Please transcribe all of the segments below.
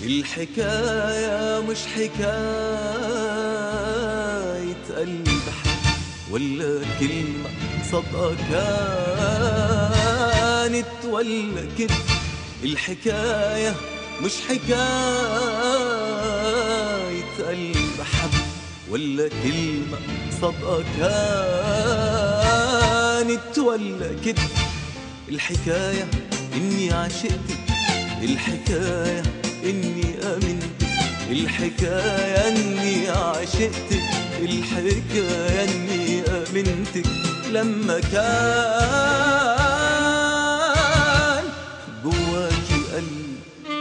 الحكاية مش حكاية قلب حب ولا كلمة صدقة كانت ولا كده الحكاية مش حكاية قلب حب ولا كلمة صدقة كانت ولا كده الحكاية إني عشقتك الحكاية إني آمنت الحكاية إني عشقتك الحكاية إني آمنتك لما كان جواكي قلب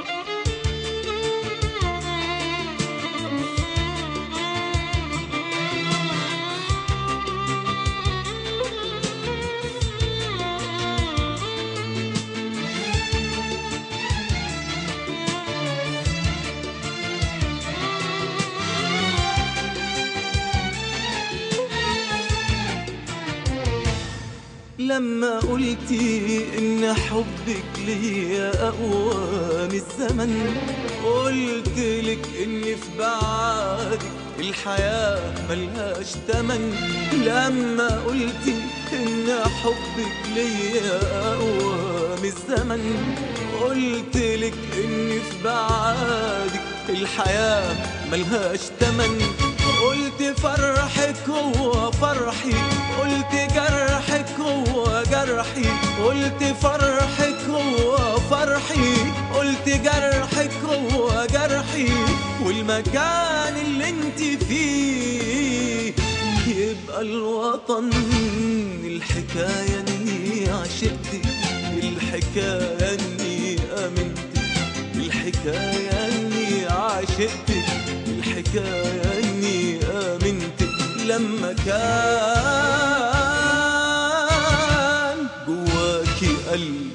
لما قلتي ان حبك ليا اقوى من الزمن قلت لك ان في بعدك الحياة ملهاش تمن لما قلتي ان حبك ليا اقوى من الزمن قلت لك ان في بعدك الحياة ملهاش تمن قلت فرحك هو فرحي قلت جرحك هو جرحي قلت فرحك هو فرحي قلت جرحك هو جرحي والمكان اللي انت فيه يبقى الوطن الحكاية اني عشقتك الحكاية اني امنتك الحكاية اني عشقتك الحكاية اني امنتك لما كان جواكي قلب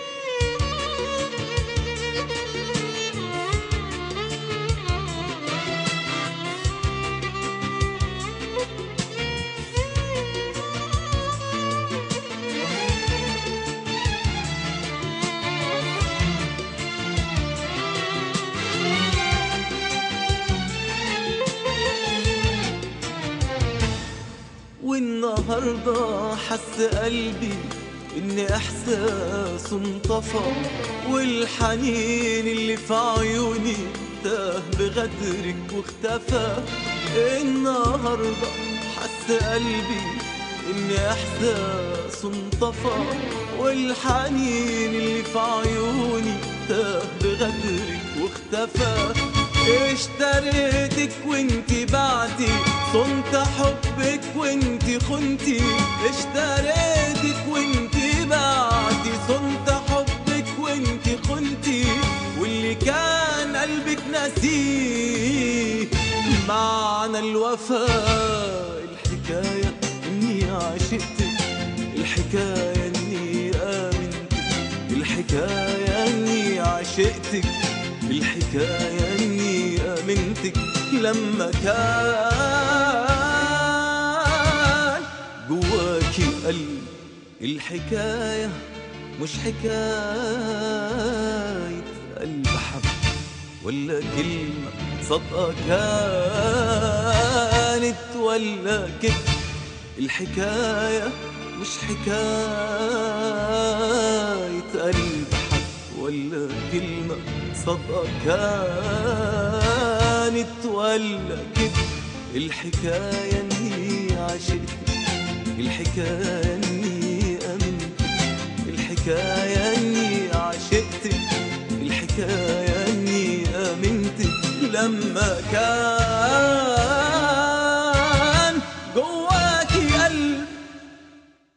والنهاردة حس قلبي إن إحساسه انطفى والحنين اللي في عيوني تاه بغدرك واختفى النهاردة حس قلبي إن إحساسه انطفى والحنين اللي في عيوني تاه بغدرك واختفى اشتريتك وانتي بعدي صنت حبك وانتي خنتي اشتريتك وانتي بعدي صنت حبك وانتي خنتي واللي كان قلبك نسيه معنى الوفاء الحكاية اني عشقتك الحكاية اني امنتك الحكاية اني عشقتك الحكاية اني امنتك لما كان جواكي قلب الحكاية مش حكاية قلب حب ولا كلمة صدقة كانت ولا كده الحكاية مش حكاية قلب حب ولا كلمة صدقة كانت ولا كده الحكاية اني عشقتك الحكاية اني امنتك الحكاية اني عشقتك الحكاية اني امنتك لما كان